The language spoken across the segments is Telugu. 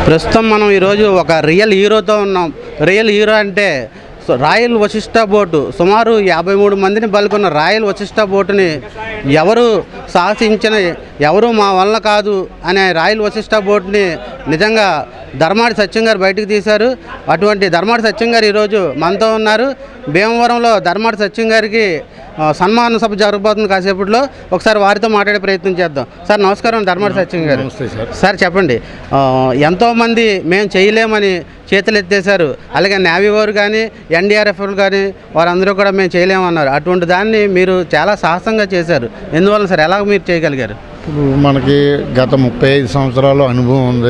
ప్రస్తుతం మనం ఈరోజు ఒక రియల్ హీరోతో ఉన్నాం రియల్ హీరో అంటే సో రాయల్ వశిష్ట బోటు సుమారు యాభై మూడు మందిని బలుకున్న రాయల్ వశిష్ట బోటుని ఎవరు సాహసించిన ఎవరు మా వల్ల కాదు అనే రాయల్ వశిష్ట బోటుని నిజంగా ధర్మాడి సత్యం గారు బయటకు తీశారు అటువంటి ధర్మాడి సత్యం గారు ఈరోజు మనతో ఉన్నారు భీమవరంలో ధర్మాడి సత్యం గారికి ఆ, సన్మాన సభ జరగబోతుంది కాసేపట్లో ఒకసారి వారితో మాట్లాడే ప్రయత్నం చేద్దాం సార్ నమస్కారం ధర్మాడి సత్యం గారు నమస్తే సార్ సార్ చెప్పండి ఆ, ఎంతోమంది మేము చేయలేమని చేతులు ఎత్తేసారు అలాగే నేవీ వారు కానీ ఎన్డీఆర్ఎఫ్ కానీ వారందరూ కూడా మేము చేయలేమన్నారు అటువంటి దాన్ని మీరు చాలా సాహసంగా చేశారు ఎందువల్ల సార్ ఎలా మీరు చేయగలిగారు ఇప్పుడు మనకి గత ముప్పై ఐదు సంవత్సరాలు అనుభవం ఉంది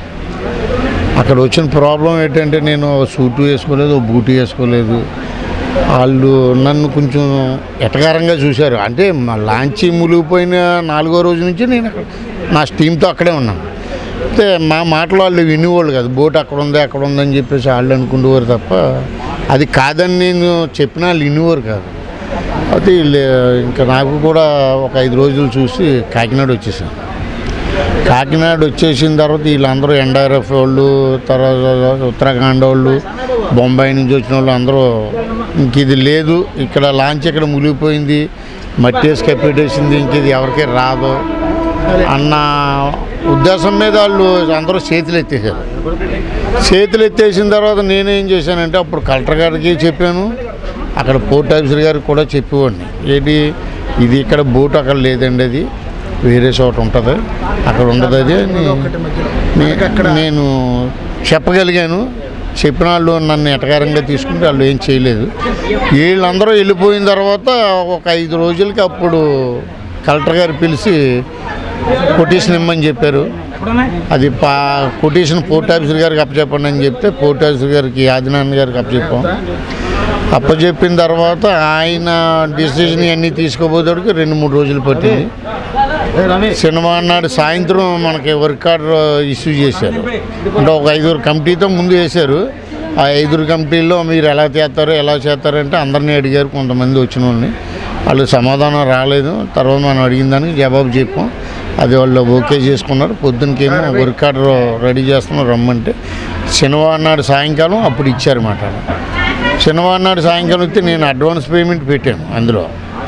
అక్కడ వచ్చిన ప్రాబ్లం ఏంటంటే నేను ఓ సూటు వేసుకోలేదు ఓ బూటు వేసుకోలేదు వాళ్ళు నన్ను కొంచెం ఎటకారంగా చూశారు అంటే మా లాంచీ మునిగిపోయిన నాలుగో రోజు నుంచి నేను అక్కడ నా టీంతో అక్కడే ఉన్నాను అయితే మా మాటలు వాళ్ళు వినేవాళ్ళు కాదు బోట్ అక్కడ ఉంది అక్కడ ఉందని చెప్పేసి వాళ్ళు అనుకునేవారు తప్ప అది కాదని నేను చెప్పినా వాళ్ళు వినేవారు కాదు అయితే వీళ్ళు ఇంకా నాకు కూడా ఒక ఐదు రోజులు చూసి కాకినాడ వచ్చేసాను కాకినాడ వచ్చేసిన తర్వాత వీళ్ళందరూ ఎన్డీఆర్ఎఫ్ వాళ్ళు తర్వాత ఉత్తరాఖండ్ వాళ్ళు బొంబాయి నుంచి వచ్చిన వాళ్ళు అందరూ ఇంక ఇది లేదు ఇక్కడ లాంచ్ ఇక్కడ మునిగిపోయింది మట్టి వేసి కప్పెట్టేసింది ఇంక ఇది ఎవరికి రాదు అన్న ఉద్దేశం మీద వాళ్ళు అందరూ చేతులు ఎత్తేసారు చేతులు ఎత్తేసిన తర్వాత నేనేం చేశానంటే అప్పుడు కలెక్టర్ గారికి చెప్పాను అక్కడ పోర్ట్ ఆఫీసర్ గారికి కూడా చెప్పేవాడిని ఏంటి ఇది ఇక్కడ బోట్ అక్కడ లేదండి అది వేరే చోట ఉంటుంది అక్కడ ఉండదు అది అని నే- నేను చెప్పగలిగాను చెప్పిన వాళ్ళు నన్ను ఎటకారంగా తీసుకుంటే వాళ్ళు ఏం చేయలేదు వీళ్ళందరూ వెళ్ళిపోయిన తర్వాత ఒక ఐదు రోజులకి అప్పుడు కలెక్టర్ గారు పిలిచి కొటేషన్ ఇమ్మని చెప్పారు అది పా కొటేషన్ పోర్ట్ ఆఫీసర్ గారికి అప్పచెప్పండి అని చెప్తే పోర్ట్ ఆఫీసర్ గారికి ఆదినారాయణ గారికి అప్పచెప్పాం అప్పచెప్పిన తర్వాత ఆయన డిసిజన్ అన్నీ తీసుకోబోతాడికి రెండు మూడు రోజులు పట్టింది సినిమా నాడు సాయంత్రం మనకి వర్క్ ఆర్డర్ ఇష్యూ చేశారు అంటే ఒక ఐదుగురు కమిటీతో ముందు వేశారు ఆ ఐదుగురు కమిటీల్లో మీరు ఎలా చేస్తారు ఎలా చేస్తారు అంటే అందరినీ అడిగారు కొంతమంది వచ్చిన వాళ్ళని వాళ్ళు సమాధానం రాలేదు తర్వాత మనం అడిగిన దానికి జవాబు చెప్పాం అది వాళ్ళు ఓకే చేసుకున్నారు పొద్దునకేమో వర్క్ ఆర్డర్ రెడీ చేస్తున్నాం రమ్మంటే శనివారం నాడు సాయంకాలం అప్పుడు ఇచ్చారన్నమాట శనివారం నాడు సాయంకాలం వస్తే నేను అడ్వాన్స్ పేమెంట్ పెట్టాను అందులో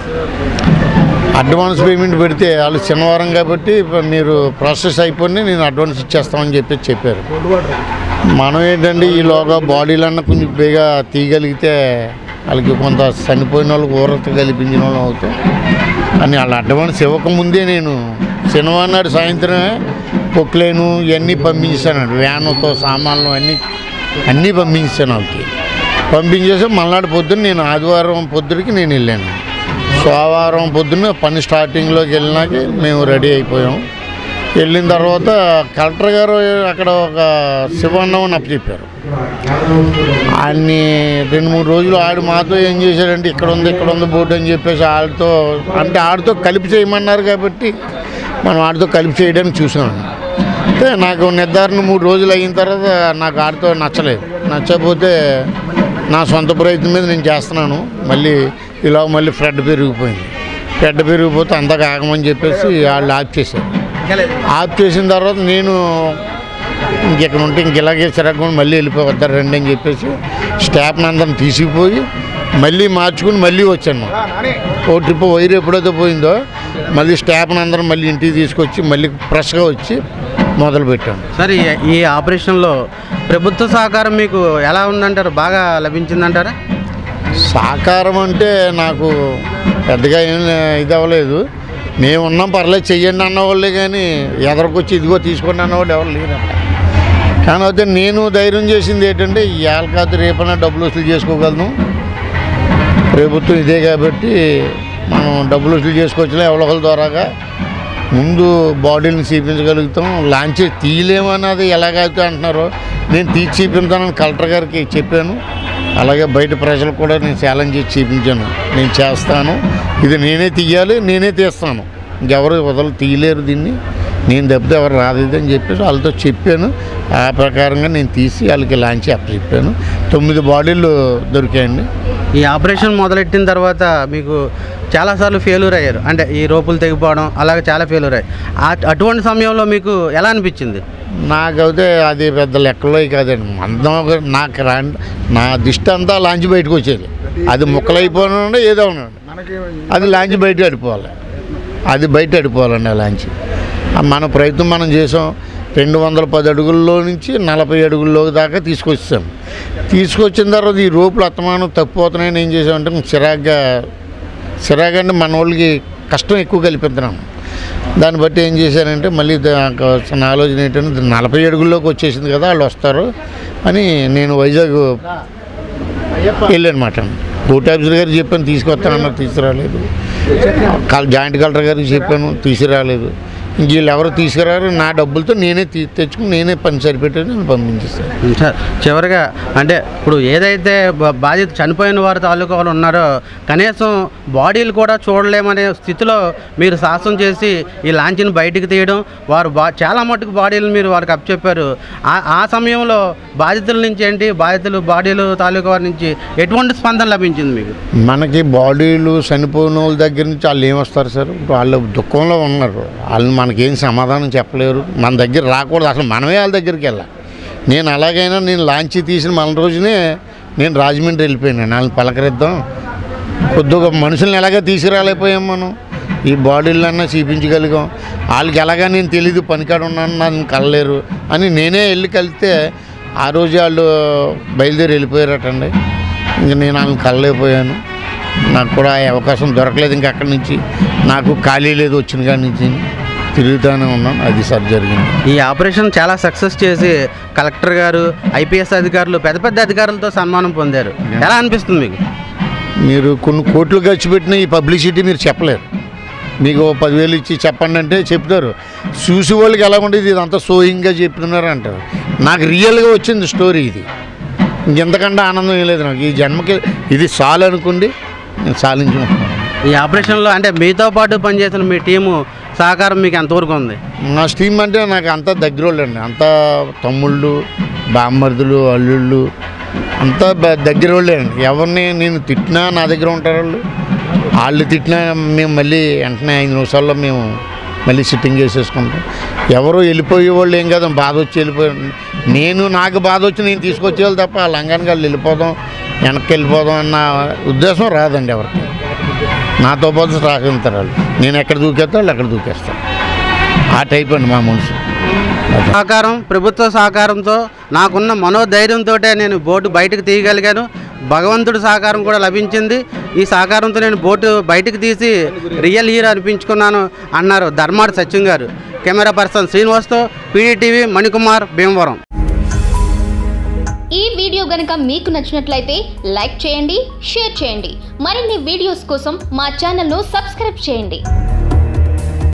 అడ్వాన్స్ పేమెంట్ పెడితే వాళ్ళు శనివారం కాబట్టి ఇప్పుడు మీరు ప్రాసెస్ అయిపోయి నేను అడ్వాన్స్ ఇచ్చేస్తామని చెప్పి చెప్పారు మనం ఏంటంటే ఈలోగా బాడీలన్నా కొంచెం బేగా తీయగలిగితే వాళ్ళకి కొంత చనిపోయిన వాళ్ళకి ఊరత కల్పించిన వాళ్ళు అవుతాం అని వాళ్ళ అడ్వాన్స్ ఇవ్వకముందే నేను శనివారం నాడు సాయంత్రమే పొక్లేను ఇవన్నీ పంపించాను వ్యాన్తో సామాన్లు అన్నీ అన్నీ పంపించాను వాళ్ళకి పంపించేసి మళ్ళాడు పొద్దున్న నేను ఆదివారం పొద్దుడికి నేను వెళ్ళాను సోమవారం పొద్దున్న పని స్టార్టింగ్లోకి వెళ్ళినాక మేము రెడీ అయిపోయాం వెళ్ళిన తర్వాత కలెక్టర్ గారు అక్కడ ఒక శివన్నం అని అప్పచెప్పారు ఆయన్ని రెండు మూడు రోజులు ఆడు మాతో ఏం చేశాడంటే ఇక్కడ ఉంది ఇక్కడ ఉంది బోర్డు అని చెప్పేసి ఆడితో అంటే ఆడితో కలిపి చేయమన్నారు కాబట్టి మనం ఆడితో కలిపి చేయడానికి చూసాం అయితే నాకు నిర్ధారణ మూడు రోజులు అయిన తర్వాత నాకు ఆడితో నచ్చలేదు నచ్చకపోతే నా సొంత ప్రయత్నం మీద నేను చేస్తున్నాను మళ్ళీ ఇలా మళ్ళీ ఫ్రెడ్ పెరిగిపోయింది ఫ్రెడ్ పెరిగిపోతే అంతా కాకమని చెప్పేసి వాళ్ళు ఆఫ్ చేశారు ఆఫ్ చేసిన తర్వాత నేను ఇంకెక్కడ ఉంటే ఇంక ఇలాగే చిరగకుండా మళ్ళీ వెళ్ళిపోవద్దారు రండి అని చెప్పేసి స్టాఫ్ని అందరిని తీసుకుపోయి మళ్ళీ మార్చుకుని మళ్ళీ వచ్చాను ఓ ట్రిప్ వైర్ ఎప్పుడైతే పోయిందో మళ్ళీ స్టాఫ్ని అందరం మళ్ళీ ఇంటికి తీసుకొచ్చి మళ్ళీ ఫ్రెష్గా వచ్చి మొదలు పెట్టాను సార్ ఈ- ఈ ఆపరేషన్లో ప్రభుత్వ సహకారం మీకు ఎలా ఉందంటారు బాగా లభించిందంటారా సాకారం అంటే నాకు పెద్దగా ఏం ఇది అవ్వలేదు మేము ఉన్నాం పర్లేదు చెయ్యండి అన్నవాళ్ళే కానీ ఎదరికొచ్చి ఇదిగో తీసుకోండి అన్నవాళ్ళు ఎవరు లేరు అక్కడ కానీ అయితే నేను ధైర్యం చేసింది ఏంటంటే ఇవాళ కాదు రేపైనా డబ్బులు వసూలు చేసుకోగలను ప్రభుత్వం ఇదే కాబట్టి మనం డబ్బులు వసూలు చేసుకోవచ్చులే ఎవరికల ద్వారాగా ముందు బాడీని చూపించగలుగుతాం లాంచ్ తీయలేమన్నది ఎలాగైతే అంటున్నారో నేను తీసి చూపించానని కలెక్టర్ గారికి చెప్పాను అలాగే బయట ప్రజలు కూడా నేను ఛాలెంజ్ చేసి చూపించాను నేను చేస్తాను ఇది నేనే తీయాలి నేనే తీస్తాను ఇంకెవరు వదలు తీయలేరు దీన్ని నేను తప్పితే ఎవరు రాదు ఇది అని చెప్పేసి వాళ్ళతో చెప్పాను ఆ ప్రకారంగా నేను తీసి వాళ్ళకి లాంచ్ అప్పచెప్పాను తొమ్మిది బాడీలు దొరికాయండి ఈ ఆపరేషన్ మొదలెట్టిన తర్వాత మీకు చాలాసార్లు ఫెయిల్యూర్ అయ్యారు అంటే ఈ రోపులు తెగిపోవడం అలాగే చాలా ఫెయిల్యూర్ అయ్యారు ఆ- అటువంటి సమయంలో మీకు ఎలా అనిపించింది నాకైతే అది పెద్ద లెక్కలో కాదండి మందం ఒక- నాకు రా నా దిష్టి అంతా లాంచ్ బయటకు వచ్చేది అది ముక్కలైపోయినా ఏదో ఉండండి అది లాంచ్ బయట అడిపోవాలి అది బయట అడిపోవాలండి ఆ లాంచ్ ఆ మన ప్రయత్నం మనం చేసాం రెండు వందల పది అడుగుల్లో నుంచి నలభై అడుగుల్లో దాకా తీసుకొచ్చాం తీసుకొచ్చిన తర్వాత ఈ రోపులు అత్తమానం తప్పిపోతున్నాయని ఏం చేసామంటే చిరాగ్గా చిరాగ్గా అంటే మన వాళ్ళకి కష్టం ఎక్కువ కల్పిస్తున్నాం దాన్ని బట్టి ఏం చేశానంటే మళ్ళీ నాకు వచ్చిన ఆలోచన ఏంటంటే నలభై అడుగుల్లోకి వచ్చేసింది కదా వాళ్ళు వస్తారు అని నేను వైజాగ్ వెళ్ళానమాట కోర్టు ఆఫీసర్ గారికి చెప్పాను తీసుకొస్తానన్నారు తీసుకురాలేదు కల్- జాయింట్ కలెక్టర్ గారికి చెప్పాను తీసుకురాలేదు ఇంక వీళ్ళు ఎవరు తీసుకురారు నా డబ్బులతో నేనే తీ తెచ్చుకుని నేనే పని సరిపెట్టి నేను పంపించేస్తాను సార్ చివరిగా అంటే ఇప్పుడు ఏదైతే బ- బాధిత చనిపోయిన వారి తాలూకా వాళ్ళు ఉన్నారో కనీసం బాడీలు కూడా చూడలేమనే స్థితిలో మీరు సాహసం చేసి ఈ లాంచ్ని బయటికి తీయడం వారు బా చాలా మటుకు బాడీలు మీరు వారికి అప్పచెప్పారు ఆ ఆ సమయంలో బాధితుల నుంచి ఏంటి బాధితులు బాడీలు తాలూకా వారి నుంచి ఎటువంటి స్పందన లభించింది మీకు మనకి బాడీలు చనిపోయిన వాళ్ళ దగ్గర నుంచి వాళ్ళు ఏమొస్తారు సార్ ఇప్పుడు వాళ్ళు దుఃఖంలో ఉన్నారు వాళ్ళు మనకేం సమాధానం చెప్పలేరు మన దగ్గర రాకూడదు అసలు మనమే వాళ్ళ దగ్గరికి వెళ్ళాలి నేను అలాగైనా నేను లాంచీ తీసిన మన రోజునే నేను రాజమండ్రి వెళ్ళిపోయాను వాళ్ళని పలకరిద్దాం కొద్దిగా మనుషుల్ని ఎలాగ తీసుకురాలేకపోయాం మనం ఈ బాడీలన్నా చూపించగలిగాం వాళ్ళకి ఎలాగా నేను తెలీదు పనికాడ ఉన్నాను నన్ను కలలేరు అని నేనే వెళ్ళి కలిస్తే ఆ రోజు వాళ్ళు బయలుదేరి వెళ్ళిపోయారటండి ఇంక నేను వాళ్ళని కలలేకపోయాను నాకు కూడా ఆ అవకాశం దొరకలేదు ఇంకా అక్కడి నుంచి నాకు ఖాళీ లేదు వచ్చిన కాడి నుంచి తిరుగుతూనే ఉన్నాను అది సార్ జరిగింది ఈ ఆపరేషన్ చాలా సక్సెస్ చేసి కలెక్టర్ గారు ఐపీఎస్ అధికారులు పెద్ద పెద్ద అధికారులతో సన్మానం పొందారు ఎలా అనిపిస్తుంది మీకు మీరు కొన్ని కోట్లు ఖర్చు పెట్టిన ఈ పబ్లిసిటీ మీరు చెప్పలేరు మీకు ఓ పదివేలు ఇచ్చి చెప్పండి అంటే చెప్తారు చూసి వాళ్ళకి ఎలా ఉండేది ఇదంతా సోయింగ్గా చెప్తున్నారు అంటారు నాకు రియల్గా వచ్చింది స్టోరీ ఇది ఇంకెంతకంటే ఆనందం ఏం లేదు నాకు ఈ జన్మకి ఇది చాలు అనుకోండి నేను సాధించుకుంటున్నాను ఈ ఆపరేషన్లో అంటే మీతో పాటు పనిచేసిన మీ టీము సహకారం మీకు ఎంతవరకు ఉంది నా స్టీమ్ అంటే నాకు అంతా దగ్గర వాళ్ళండి అంతా తమ్ముళ్ళు బామ్మర్దులు అల్లుళ్ళు అంతా బ- దగ్గర వాళ్ళే అండి ఎవరిని నేను తిట్టినా నా దగ్గర ఉంటారు వాళ్ళు వాళ్ళు తిట్టినా మేము మళ్ళీ వెంటనే ఐదు నిమిషాల్లో మేము మళ్ళీ సిట్టింగ్ చేసేసుకుంటాం ఎవరు వెళ్ళిపోయే వాళ్ళు ఏం కదా బాధ వచ్చి వెళ్ళిపోయి నేను నాకు బాధ వచ్చి నేను తీసుకొచ్చేయాలి తప్ప ఆ లంగానికి వాళ్ళు వెళ్ళిపోదాం వెనక్కి వెళ్ళిపోదాం అన్న ఉద్దేశం రాదండి ఎవరికి నాతో పాటు సహకరిస్తారు వాళ్ళు నేను ఎక్కడ దూకేస్తా వాళ్ళు ఎక్కడ దూకేస్తారు ఆ టైప్ అండి మా మనసు అదే. సహకారం ప్రభుత్వ సహకారంతో నాకున్న మనోధైర్యంతో నేను బోటు బయటకు తీయగలిగాను భగవంతుడి సహకారం కూడా లభించింది ఈ సహకారంతో నేను బోటు బయటకు తీసి రియల్ హీరో అనిపించుకున్నాను అన్నారు ధర్మాడి సత్యం గారు కెమెరా పర్సన్ శ్రీనివాస్తో పీడీటీవీ మణికుమార్ భీమవరం ఈ వీడియో గనుక మీకు నచ్చినట్లయితే లైక్ చేయండి షేర్ చేయండి మరిన్ని వీడియోస్ కోసం మా ఛానల్ను సబ్స్క్రైబ్ చేయండి